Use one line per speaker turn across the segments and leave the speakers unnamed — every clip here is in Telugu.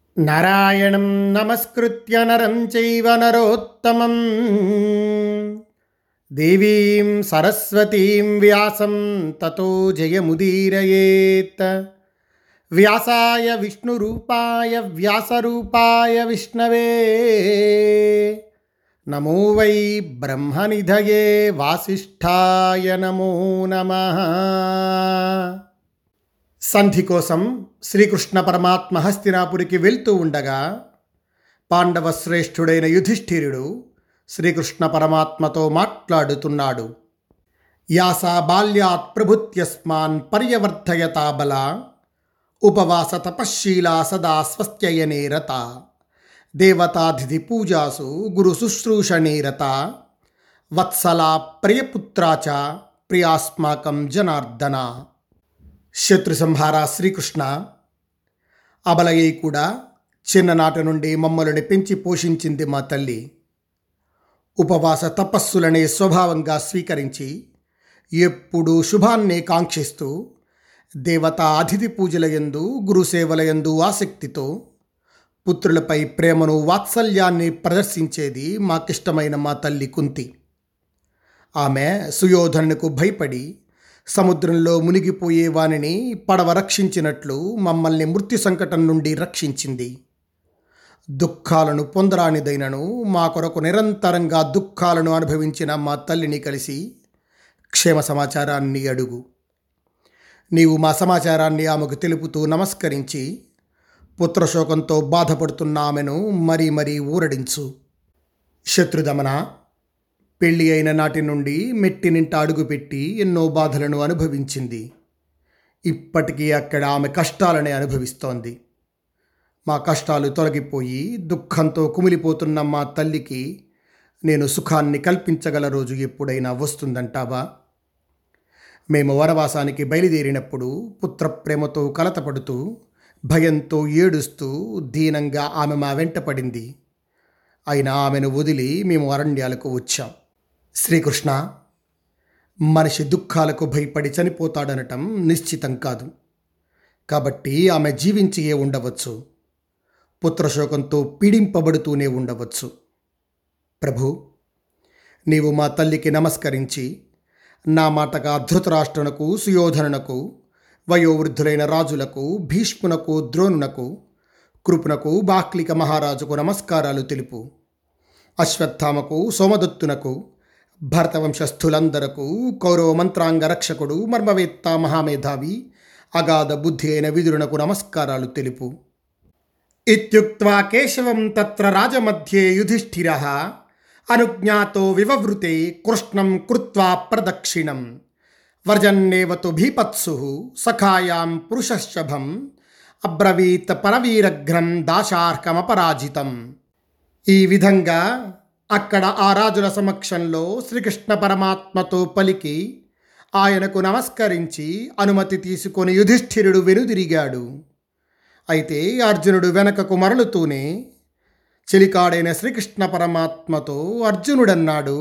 నారాయణం నమస్కృత్య నరం చైవ నరోత్తమం దేవీం సరస్వతీం వ్యాసం తతో జయముదీరయేత్ వ్యాసాయ విష్ణురూపాయ వ్యాసరూపాయ విష్ణవే నమో వై బ్రహ్మనిధయే వాసిష్ఠాయ నమో నమః సంధి కోసం శ్రీకృష్ణ పరమాత్మ హస్తినాపురికి వెళ్తూ ఉండగా పాండవ శ్రేష్ఠుడైన యుధిష్ఠిరుడు శ్రీకృష్ణ పరమాత్మతో మాట్లాడుతున్నాడు యాసా బాల్యాత్ ప్రభుత్యస్మాన్ పర్యవర్ధయతా బల ఉపవాస తపశ్శీలా సదా స్వస్త్యయనే రత దేవతాధిధి పూజాసు గురు శుశ్రూషణే రత వత్సలా ప్రియపుత్రా చ ప్రియాస్మాకం జనార్దన శత్రు సంహార శ్రీకృష్ణ అబలయ్య కూడా చిన్ననాటి నుండి మమ్మల్ని పెంచి పోషించింది మా తల్లి ఉపవాస తపస్సులనే స్వభావంగా స్వీకరించి ఎప్పుడూ శుభాన్నే కాంక్షిస్తూ దేవత అతిథి పూజల యందు గురుసేవల యందు ఆసక్తితో పుత్రులపై ప్రేమను వాత్సల్యాన్ని ప్రదర్శించేది మాకిష్టమైన మా తల్లి కుంతి ఆమె సుయోధనుకు భయపడి సముద్రంలో మునిగిపోయే వానిని పడవ రక్షించినట్లు మమ్మల్ని మృత్యు సంకటం నుండి రక్షించింది దుఃఖాలను పొందరానిదైనను మా కొరకు నిరంతరంగా దుఃఖాలను అనుభవించిన మా తల్లిని కలిసి క్షేమ సమాచారాన్ని అడుగు నీవు మా సమాచారాన్ని ఆమెకు తెలుపుతూ నమస్కరించి పుత్రశోకంతో బాధపడుతున్న ఆమెను మరీ మరీ ఊరడించు శత్రుదమన పెళ్ళి అయిన నాటి నుండి మెట్టినింట అడుగుపెట్టి ఎన్నో బాధలను అనుభవించింది ఇప్పటికీ అక్కడ ఆమె కష్టాలనే అనుభవిస్తోంది మా కష్టాలు తొలగిపోయి దుఃఖంతో కుమిలిపోతున్న మా తల్లికి నేను సుఖాన్ని కల్పించగల రోజు ఎప్పుడైనా వస్తుందంటావా మేము వనవాసానికి బయలుదేరినప్పుడు పుత్ర ప్రేమతో కలతపడుతూ భయంతో ఏడుస్తూ దీనంగా ఆమె మా వెంట పడింది అయినా ఆమెను వదిలి మేము అరణ్యాలకు వచ్చాం శ్రీకృష్ణ మనిషి దుఃఖాలకు భయపడి చనిపోతాడనటం నిశ్చితం కాదు కాబట్టి ఆమె జీవించియే ఉండవచ్చు పుత్రశోకంతో పీడింపబడుతూనే ఉండవచ్చు ప్రభు నీవు మా తల్లికి నమస్కరించి నా మాటగా ధృతరాష్ట్రునకు సుయోధనునకు వయోవృద్ధులైన రాజులకు భీష్మునకు ద్రోణునకు కృపునకు బాక్లిక మహారాజుకు నమస్కారాలు తెలుపు అశ్వత్థామకు సోమదత్తునకు భరతవంశస్థులందరకు కౌరవ మంత్రాంగ రక్షకుడు మర్మవేత్త మహామేధావి అగాధ బుద్ధి అయిన విదురునకు నమస్కారాలు తెలుపు ఇత్యుక్త్వా కేశవం తత్ర రాజమధ్యే యుధిష్ఠిర అనుజ్ఞాతో వివవృతే కృష్ణం కృత్వా ప్రదక్షిణం వర్జన్నేవతు భీపత్సు సఖాయాం పురుషశభం అబ్రవీత్ పరవీరఘ్నం దాశార్కమపరాజితం ఈ విధంగా అక్కడ ఆ రాజుల సమక్షంలో శ్రీకృష్ణ పరమాత్మతో పలికి ఆయనకు నమస్కరించి అనుమతి తీసుకొని యుధిష్ఠిరుడు వెనుదిరిగాడు అయితే అర్జునుడు వెనకకు మరలుతూనే చెలికాడైన శ్రీకృష్ణ పరమాత్మతో అర్జునుడన్నాడు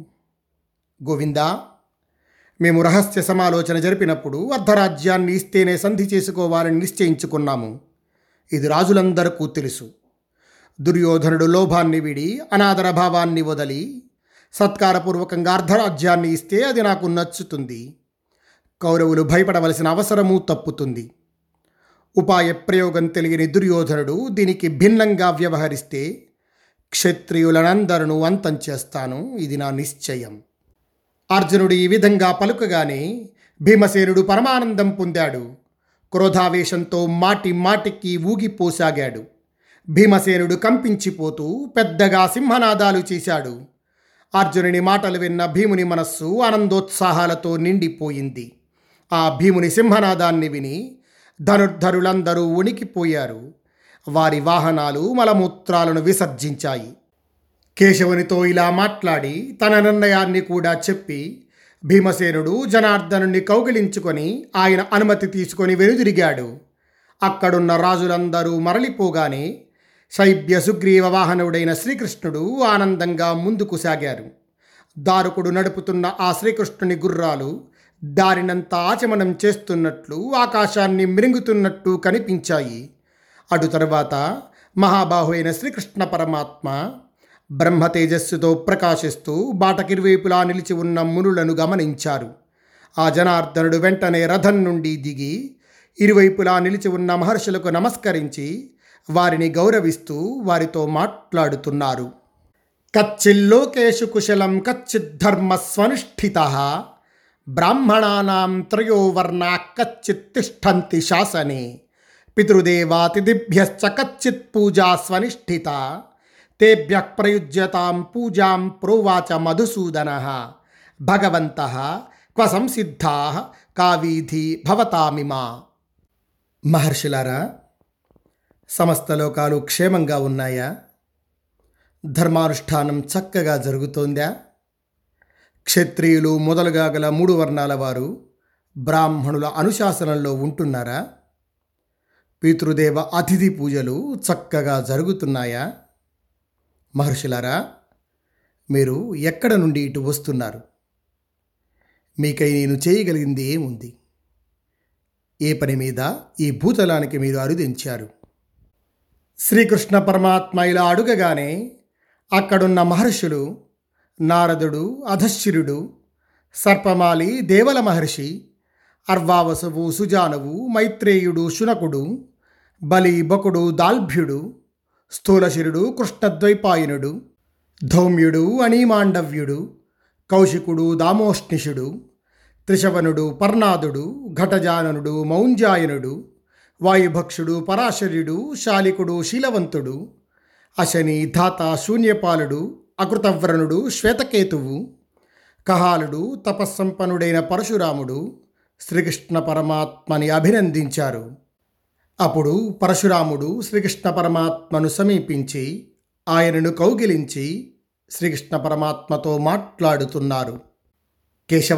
గోవిందా మేము రహస్య సమాలోచన జరిపినప్పుడు అర్ధరాజ్యాన్ని ఇస్తేనే సంధి చేసుకోవాలని నిశ్చయించుకున్నాము ఇది రాజులందరికీ తెలుసు దుర్యోధనుడు లోభాన్ని విడి అనాదర భావాన్ని వదలి సత్కారపూర్వకంగా అర్ధరాజ్యాన్ని ఇస్తే అది నాకు నచ్చుతుంది కౌరవులు భయపడవలసిన అవసరము తప్పుతుంది ఉపాయ ప్రయోగం తెలియని దుర్యోధనుడు దీనికి భిన్నంగా వ్యవహరిస్తే క్షత్రియులనందరూ అంతం చేస్తాను ఇది నా నిశ్చయం అర్జునుడు ఈ విధంగా పలుకగానే భీమసేనుడు పరమానందం పొందాడు క్రోధావేశంతో మాటి మాటికి ఊగిపోసాగాడు భీమసేనుడు కంపించిపోతూ పెద్దగా సింహనాదాలు చేశాడు అర్జునుని మాటలు విన్న భీముని మనస్సు ఆనందోత్సాహాలతో నిండిపోయింది ఆ భీముని సింహనాదాన్ని విని ధనుర్ధరులందరూ ఉనికిపోయారు వారి వాహనాలు మలమూత్రాలను విసర్జించాయి కేశవునితో ఇలా మాట్లాడి తన నిర్ణయాన్ని కూడా చెప్పి భీమసేనుడు జనార్దనుని కౌగిలించుకొని ఆయన అనుమతి తీసుకొని వెనుదిరిగాడు అక్కడున్న రాజులందరూ మరలిపోగానే శైబ్య సుగ్రీవ వాహనుడైన శ్రీకృష్ణుడు ఆనందంగా ముందుకు సాగారు దారుకుడు నడుపుతున్న ఆ శ్రీకృష్ణుని గుర్రాలు దారినంతా ఆచమనం చేస్తున్నట్లు ఆకాశాన్ని మిరింగుతున్నట్టు కనిపించాయి అటు తర్వాత మహాబాహు అయిన శ్రీకృష్ణ పరమాత్మ బ్రహ్మ తేజస్సుతో ప్రకాశిస్తూ బాటకిరువైపులా నిలిచి ఉన్న మునులను గమనించారు ఆ జనార్దనుడు వెంటనే రథం నుండి దిగి ఇరువైపులా నిలిచి ఉన్న మహర్షులకు నమస్కరించి వారిని గౌరవిస్తూ వారితో మాట్లాడుతున్నారు కచ్చిల్లోకేషు కుశలం కచ్చిద్ధర్మ స్వనుష్ఠిత బ్రాహ్మణానాం త్రయో వర్ణా కచ్చిత్ తిష్టంతి శాసనే పితృదేవాతిథిభ్యశ్చ కచ్చిత్ పూజా స్వనిష్ఠిత తేభ్య ప్రయుజ్యతాం పూజాం ప్రోవాచ మధుసూదన భగవంత క్వ సంసిద్ధా కావీధి భవతామిమా మహర్షులారా సమస్త లోకాలు క్షేమంగా ఉన్నాయా ధర్మానుష్ఠానం చక్కగా జరుగుతోందా క్షత్రియులు మొదలుగా గల మూడు వర్ణాల వారు బ్రాహ్మణుల అనుశాసనంలో ఉంటున్నారా పితృదేవ అతిథి పూజలు చక్కగా జరుగుతున్నాయా మహర్షులారా మీరు ఎక్కడ నుండి ఇటు వస్తున్నారు మీకై నేను చేయగలిగింది ఏముంది ఏ పని మీద ఈ భూతలానికి మీరు అరుదించారు శ్రీకృష్ణ పరమాత్మ ఇలా అడుగగానే అక్కడున్న మహర్షులు నారదుడు అధశ్శిరుడు సర్పమాలి దేవల మహర్షి అర్వావసువు సుజానువు మైత్రేయుడు శునకుడు బలి బకుడు దాల్భ్యుడు స్థూలశిరుడు కృష్ణద్వైపాయనుడు ధౌమ్యుడు అణీమాండవ్యుడు కౌశికుడు దామోష్ణిషుడు త్రిశవనుడు పర్ణాదుడు ఘటజాననుడు మౌంజాయనుడు వాయుభక్షుడు పరాశర్యుడు శాలికుడు శీలవంతుడు అశని ధాత శూన్యపాలుడు అకృతవ్రణుడు శ్వేతకేతువు కహాలుడు తపస్సంపన్నుడైన పరశురాముడు శ్రీకృష్ణ పరమాత్మని అభినందించారు అప్పుడు పరశురాముడు శ్రీకృష్ణ పరమాత్మను సమీపించి ఆయనను కౌగిలించి శ్రీకృష్ణ పరమాత్మతో మాట్లాడుతున్నారు కేశవ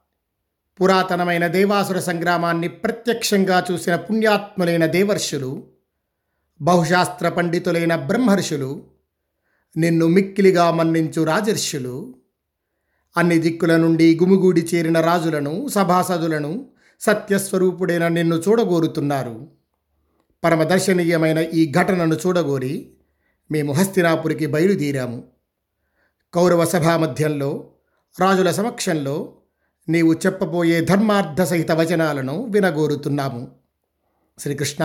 పురాతనమైన దేవాసుర సంగ్రామాన్ని ప్రత్యక్షంగా చూసిన పుణ్యాత్ములైన దేవర్షులు బహుశాస్త్ర పండితులైన బ్రహ్మర్షులు నిన్ను మిక్కిలిగా మన్నించు రాజర్షులు అన్ని దిక్కుల నుండి గుమిగూడి చేరిన రాజులను సభాసదులను సత్యస్వరూపుడైన నిన్ను చూడగోరుతున్నారు పరమదర్శనీయమైన ఈ ఘటనను చూడగోరి మేము హస్తినాపురికి బయలుదేరాము కౌరవ సభా మధ్యంలో రాజుల సమక్షంలో నీవు చెప్పబోయే ధర్మార్థ సహిత వచనాలను వినగోరుతున్నాము శ్రీకృష్ణ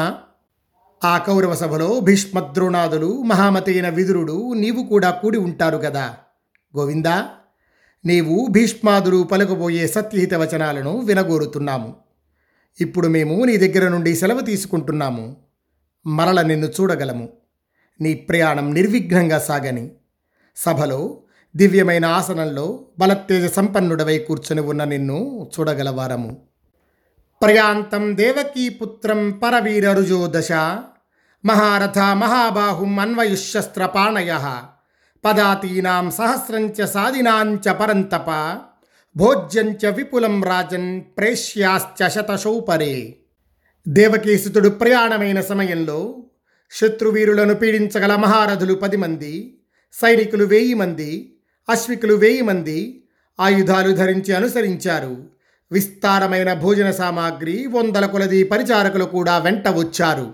ఆ కౌరవ సభలో భీష్మద్రోణాదులు మహామతైన విదురుడు నీవు కూడా కూడి ఉంటారు కదా గోవిందా నీవు భీష్మాదులు పలుకబోయే సత్యహిత వచనాలను వినగోరుతున్నాము ఇప్పుడు మేము నీ దగ్గర నుండి సెలవు తీసుకుంటున్నాము మరల నిన్ను చూడగలము నీ ప్రయాణం నిర్విఘ్నంగా సాగని సభలో దివ్యమైన ఆసనంలో బలత్తేజ సంపన్నుడవై కూర్చొని ఉన్న నిన్ను చూడగలవారము ప్రయాంతం దేవకీపుత్రం పరవీర రుజోదశ మహారథ మహాబాహుం అన్వయుశస్త్రపాణయ పదాతీనాం సహస్రంచ సాదినాంచ పరంతప భోజ్యంచ విపులం రాజన్ ప్రేష్యాశ్చ శతశౌపరే దేవకీసుతుడు ప్రయాణమైన సమయంలో శత్రువీరులను పీడించగల మహారథులు పది మంది సైనికులు వెయ్యి మంది అశ్వికులు వెయ్యి మంది ఆయుధాలు ధరించి అనుసరించారు విస్తారమైన భోజన సామాగ్రి వందల కొలది పరిచారకులు కూడా వెంట వచ్చారు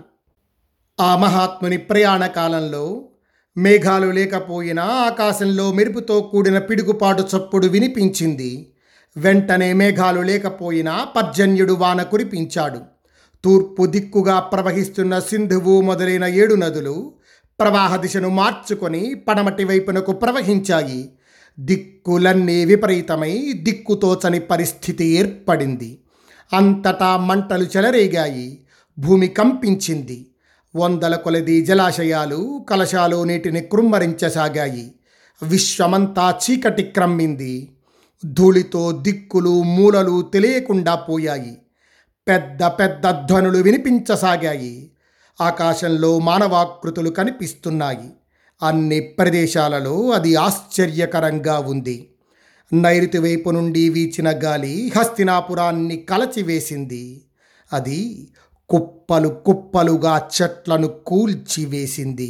ఆ మహాత్ముని ప్రయాణ కాలంలో మేఘాలు లేకపోయినా ఆకాశంలో మెరుపుతో కూడిన పిడుగుపాటు చప్పుడు వినిపించింది వెంటనే మేఘాలు లేకపోయినా పర్జన్యుడు వాన కురిపించాడు తూర్పు దిక్కుగా ప్రవహిస్తున్న సింధువు మొదలైన ఏడు నదులు ప్రవాహ దిశను మార్చుకొని పడమటి వైపునకు ప్రవహించాయి దిక్కులన్నీ విపరీతమై దిక్కుతోచని పరిస్థితి ఏర్పడింది అంతటా మంటలు చెలరేగాయి భూమి కంపించింది వందల కొలది జలాశయాలు కలశాలు నీటిని కృమ్మరించసాగాయి విశ్వమంతా చీకటి క్రమ్మింది ధూళితో దిక్కులు మూలలు తెలియకుండా పోయాయి పెద్ద పెద్ద ధ్వనులు వినిపించసాగాయి ఆకాశంలో మానవాకృతులు కనిపిస్తున్నాయి అన్ని ప్రదేశాలలో అది ఆశ్చర్యకరంగా ఉంది నైరుతి వైపు నుండి వీచిన గాలి హస్తినాపురాన్ని కలచివేసింది అది కుప్పలు కుప్పలుగా చెట్లను కూల్చివేసింది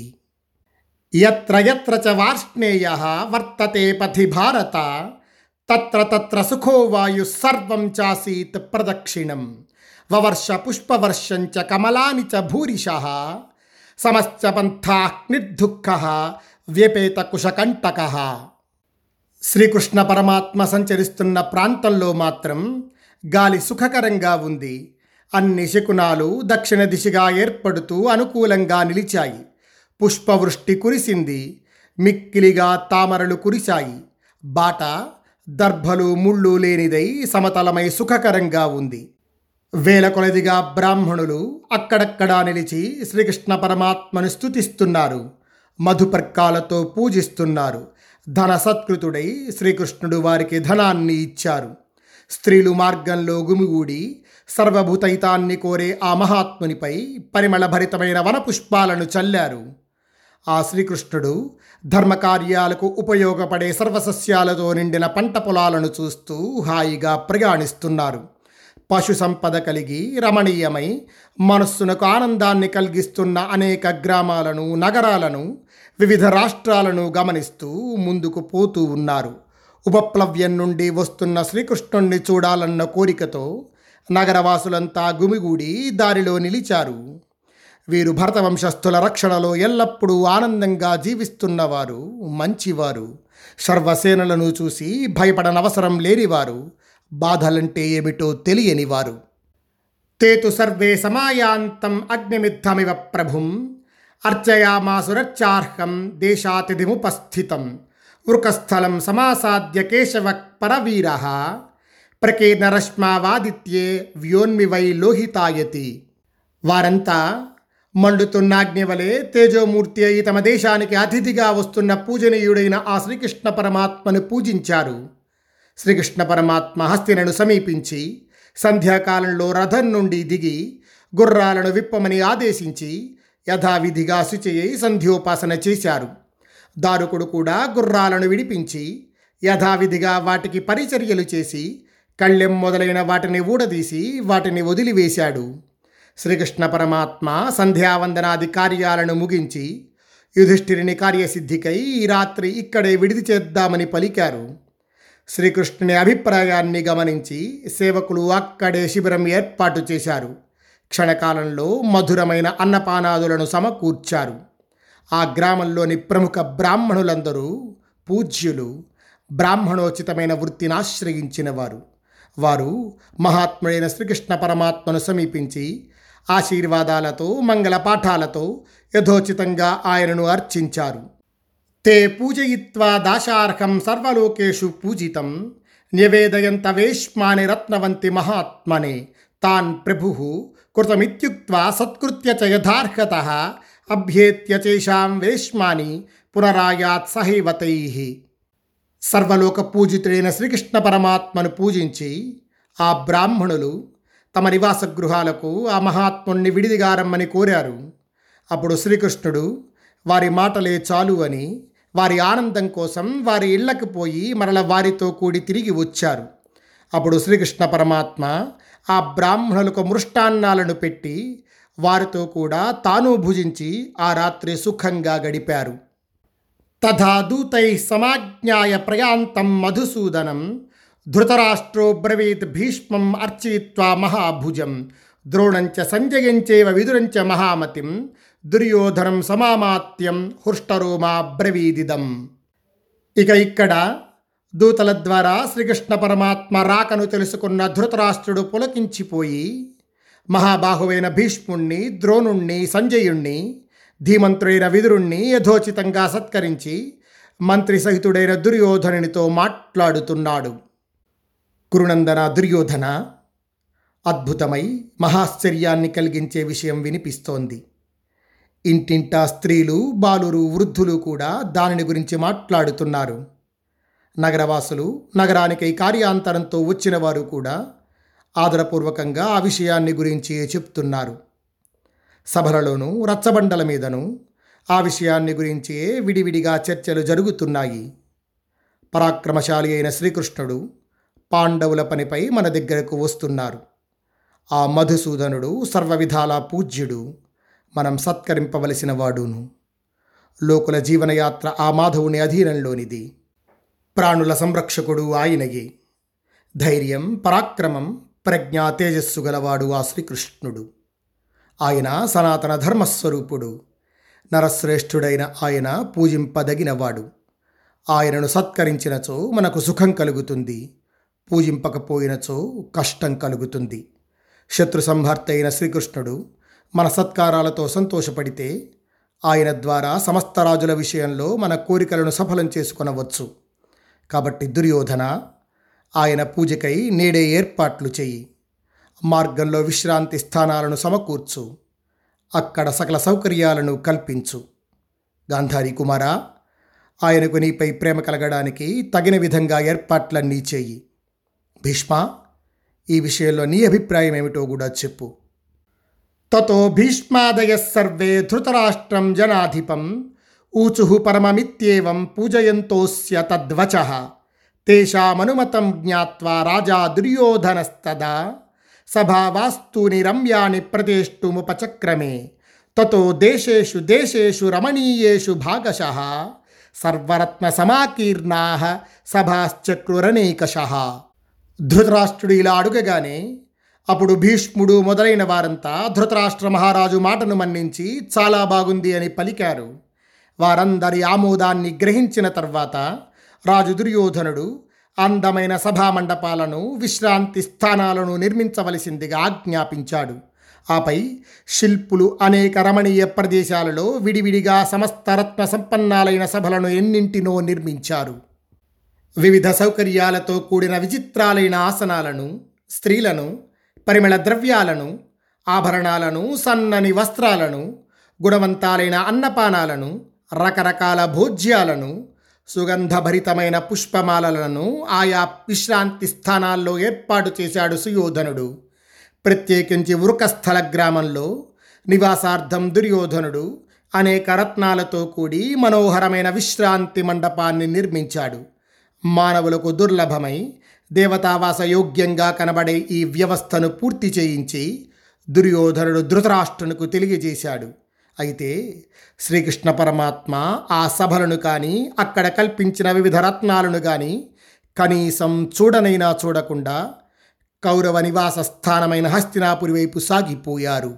ఎత్ర ఎత్ర చ వార్ష్ణేయ వర్తతే పథి భారత తత్ర తత్ర సుఖో వాయు సర్వం చాసీత్ ప్రదక్షిణం వవర్ష పుష్పవర్షం చ కమలాని చ భూరిశ సమస్య పంథా నిర్దుఃఖ వ్యపేత కుశకంటక శ్రీకృష్ణ పరమాత్మ సంచరిస్తున్న ప్రాంతంలో మాత్రం గాలి సుఖకరంగా ఉంది అన్ని శకునాలు దక్షిణ దిశగా ఏర్పడుతూ అనుకూలంగా నిలిచాయి పుష్పవృష్టి కురిసింది మిక్కిలిగా తామరలు కురిశాయి బాట దర్భలు ముళ్ళు లేనిదై సమతలమై సుఖకరంగా ఉంది వేల కొలదిగా బ్రాహ్మణులు అక్కడక్కడా నిలిచి శ్రీకృష్ణ పరమాత్మను స్తుతిస్తున్నారు మధుపర్కాలతో పూజిస్తున్నారు ధన సత్కృతుడై శ్రీకృష్ణుడు వారికి ధనాన్ని ఇచ్చారు స్త్రీలు మార్గంలో గుమిగూడి సర్వభూతైతాన్ని కోరే ఆ మహాత్మునిపై పరిమళభరితమైన వనపుష్పాలను చల్లారు ఆ శ్రీకృష్ణుడు ధర్మకార్యాలకు ఉపయోగపడే సర్వసస్యాలతో నిండిన పంట పొలాలను చూస్తూ హాయిగా ప్రయాణిస్తున్నారు పశు సంపద కలిగి రమణీయమై మనస్సునకు ఆనందాన్ని కలిగిస్తున్న అనేక గ్రామాలను నగరాలను వివిధ రాష్ట్రాలను గమనిస్తూ ముందుకు పోతూ ఉన్నారు ఉపప్లవ్యం నుండి వస్తున్న శ్రీకృష్ణుణ్ణి చూడాలన్న కోరికతో నగరవాసులంతా గుమిగూడి దారిలో నిలిచారు వీరు భరతవంశస్థుల రక్షణలో ఎల్లప్పుడూ ఆనందంగా జీవిస్తున్నవారు మంచివారు సర్వసేనలను చూసి భయపడనవసరం లేనివారు బాధలంటే ఏమిటో తెలియనివారు తేతు సర్వే సమాయాంతం అగ్నిమిద్ధమివ ప్రభుం అర్చయామాసురచ్చార్హం దేశాతిథిముపస్థితం వృకస్థలం సమాసాద్య కేశవ పరవీర ప్రకీర్ణరశ్మావాదిత్యే వ్యోన్మివై లోహితాయతి వారంతా మండుతున్న అగ్ని వలె తేజోమూర్తి అయి తమ దేశానికి అతిథిగా వస్తున్న పూజనీయుడైన ఆ శ్రీకృష్ణ పరమాత్మను పూజించారు శ్రీకృష్ణ పరమాత్మ హస్తినను సమీపించి సంధ్యాకాలంలో రథం నుండి దిగి గుర్రాలను విప్పమని ఆదేశించి యథావిధిగా శుచియై సంధ్యోపాసన చేశారు దారుకుడు కూడా గుర్రాలను విడిపించి యథావిధిగా వాటికి పరిచర్యలు చేసి కళ్ళెం మొదలైన వాటిని ఊడదీసి వాటిని వదిలివేశాడు శ్రీకృష్ణ పరమాత్మ సంధ్యావందనాది కార్యాలను ముగించి యుధిష్ఠిరిని కార్యసిద్ధికై ఈ రాత్రి ఇక్కడే విడిది చేద్దామని పలికారు శ్రీకృష్ణుని అభిప్రాయాన్ని గమనించి సేవకులు అక్కడే శిబిరం ఏర్పాటు చేశారు క్షణకాలంలో మధురమైన అన్నపానాదులను సమకూర్చారు ఆ గ్రామంలోని ప్రముఖ బ్రాహ్మణులందరూ పూజ్యులు బ్రాహ్మణోచితమైన వృత్తిని ఆశ్రయించిన వారు వారు మహాత్ముడైన శ్రీకృష్ణ పరమాత్మను సమీపించి ఆశీర్వాదాలతో మంగళ పాఠాలతో యథోచితంగా ఆయనను అర్చించారు తే పూజయిత్వా దాశార్హం సర్వలోకేషు పూజితం నివేదయంత వేష్మాని రత్నవంతి మహాత్మనే తాన్ ప్రభు కృతమిత్యుక్త్వా సత్కృత్య చ యథార్హత అభ్యేత్య చేషాం వేష్మాని పునరాయాత్ సహైవతై సర్వలోక పూజితుడైన శ్రీకృష్ణ పరమాత్మను పూజించి ఆ బ్రాహ్మణులు తమ నివాస గృహాలకు ఆ మహాత్ముణ్ణి విడిదిగా రమ్మని కోరారు అప్పుడు శ్రీకృష్ణుడు వారి మాటలే చాలు అని వారి ఆనందం కోసం వారి ఇళ్లకు పోయి మరల వారితో కూడి తిరిగి వచ్చారు అప్పుడు శ్రీకృష్ణ పరమాత్మ ఆ బ్రాహ్మణులకు మృష్టాన్నాలను పెట్టి వారితో కూడా తాను భుజించి ఆ రాత్రి సుఖంగా గడిపారు తథా దూతై సమాజ్ఞాయ ప్రయాంతం మధుసూదనం ధృతరాష్ట్రో బ్రవీత్ భీష్మం అర్చయిత్వా మహాభుజం ద్రోణంచ సంజయంచేవ విదురంచ మహామతిం దుర్యోధనం సమామాత్యం హృష్టరోమా బ్రవీదిదం ఇక ఇక్కడ దూతల ద్వారా శ్రీకృష్ణ పరమాత్మ రాకను తెలుసుకున్న ధృతరాష్ట్రుడు పులకించిపోయి మహాబాహువైన భీష్ముణ్ణి ద్రోణుణ్ణి సంజయుణ్ణి ధీమంతుడైన విదురుణ్ణి యథోచితంగా సత్కరించి మంత్రి సహితుడైన దుర్యోధనునితో మాట్లాడుతున్నాడు కురునందన దుర్యోధన అద్భుతమై మహాశ్చర్యాన్ని కలిగించే విషయం వినిపిస్తోంది ఇంటింటా స్త్రీలు బాలురు వృద్ధులు కూడా దానిని గురించి మాట్లాడుతున్నారు నగరవాసులు నగరానికి కార్యాంతరంతో వచ్చిన వారు కూడా ఆదరపూర్వకంగా ఆ విషయాన్ని గురించి చెప్తున్నారు సభలలోనూ రచ్చబండల మీదను ఆ విషయాన్ని గురించే విడివిడిగా చర్చలు జరుగుతున్నాయి పరాక్రమశాలి అయిన శ్రీకృష్ణుడు పాండవుల పనిపై మన దగ్గరకు వస్తున్నారు ఆ మధుసూదనుడు సర్వవిధాల పూజ్యుడు మనం సత్కరింపవలసిన వాడును లోకుల జీవనయాత్ర ఆ మాధవుని అధీనంలోనిది ప్రాణుల సంరక్షకుడు ఆయనయే ధైర్యం పరాక్రమం ప్రజ్ఞా తేజస్సు గలవాడు ఆ శ్రీకృష్ణుడు ఆయన సనాతన ధర్మస్వరూపుడు నరశ్రేష్ఠుడైన ఆయన పూజింపదగినవాడు ఆయనను సత్కరించినచో మనకు సుఖం కలుగుతుంది పూజింపకపోయినచో కష్టం కలుగుతుంది శత్రు సంహర్త అయిన శ్రీకృష్ణుడు మన సత్కారాలతో సంతోషపడితే ఆయన ద్వారా సమస్త రాజుల విషయంలో మన కోరికలను సఫలం చేసుకొనవచ్చు కాబట్టి దుర్యోధన ఆయన పూజకై నేడే ఏర్పాట్లు చెయ్యి మార్గంలో విశ్రాంతి స్థానాలను సమకూర్చు అక్కడ సకల సౌకర్యాలను కల్పించు గాంధారి కుమారా ఆయనకు నీపై ప్రేమ కలగడానికి తగిన విధంగా ఏర్పాట్లన్నీ చేయి భీష్మ ఈ విషయంలో నీ అభిప్రాయం ఏమిటో కూడా చెప్పు తతో భీష్మాదయ సర్వే ధృతరాష్ట్రం జనాధిపం ఊచు పరమమిత్యేవం పూజయంతోస్య తద్వచ తేషామనుమతం జ్ఞాత్వా రాజా దుర్యోధనస్తదా సభావాస్తూని రమ్యాని ప్రతిష్ఠుముపచక్రమే తతో దేశేషు దేశేషు రమణీయేషు భాగశః సర్వరత్న సమాకీర్ణా సభాశ్చక్రురనేకశ ధృతరాష్ట్రుడు ఇలా అడుగగానే అప్పుడు భీష్ముడు మొదలైన వారంతా ధృతరాష్ట్ర మహారాజు మాటను మన్నించి చాలా బాగుంది అని పలికారు వారందరి ఆమోదాన్ని గ్రహించిన తర్వాత రాజు దుర్యోధనుడు అందమైన సభా మండపాలను విశ్రాంతి స్థానాలను నిర్మించవలసిందిగా ఆజ్ఞాపించాడు ఆపై శిల్పులు అనేక రమణీయ ప్రదేశాలలో విడివిడిగా సమస్త రత్న సంపన్నాలైన సభలను ఎన్నింటినో నిర్మించారు వివిధ సౌకర్యాలతో కూడిన విచిత్రాలైన ఆసనాలను స్త్రీలను పరిమళ ద్రవ్యాలను ఆభరణాలను సన్నని వస్త్రాలను గుణవంతాలైన అన్నపానాలను రకరకాల భోజ్యాలను సుగంధభరితమైన పుష్పమాలలను ఆయా విశ్రాంతి స్థానాల్లో ఏర్పాటు చేశాడు సుయోధనుడు ప్రత్యేకించి వృకస్థల గ్రామంలో నివాసార్థం దుర్యోధనుడు అనేక రత్నాలతో కూడి మనోహరమైన విశ్రాంతి మండపాన్ని నిర్మించాడు మానవులకు దుర్లభమై దేవతావాస యోగ్యంగా కనబడే ఈ వ్యవస్థను పూర్తి చేయించి దుర్యోధనుడు ధృతరాష్ట్రునికి తెలియజేశాడు అయితే శ్రీకృష్ణ పరమాత్మ ఆ సభలను కానీ అక్కడ కల్పించిన వివిధ రత్నాలను కానీ కనీసం చూడనైనా చూడకుండా కౌరవ నివాస స్థానమైన హస్తినాపురి వైపు సాగిపోయారు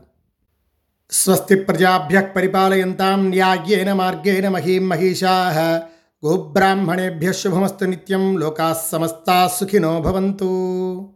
స్వస్తి ప్రజాభ్య పరిపాలయంతాం న్యాయేన మార్గేణ మహీం మహిషా గోబ్రాహ్మణేభ్య శుభమస్తు నిత్యం లోకా సమస్తా సుఖినో భవంతు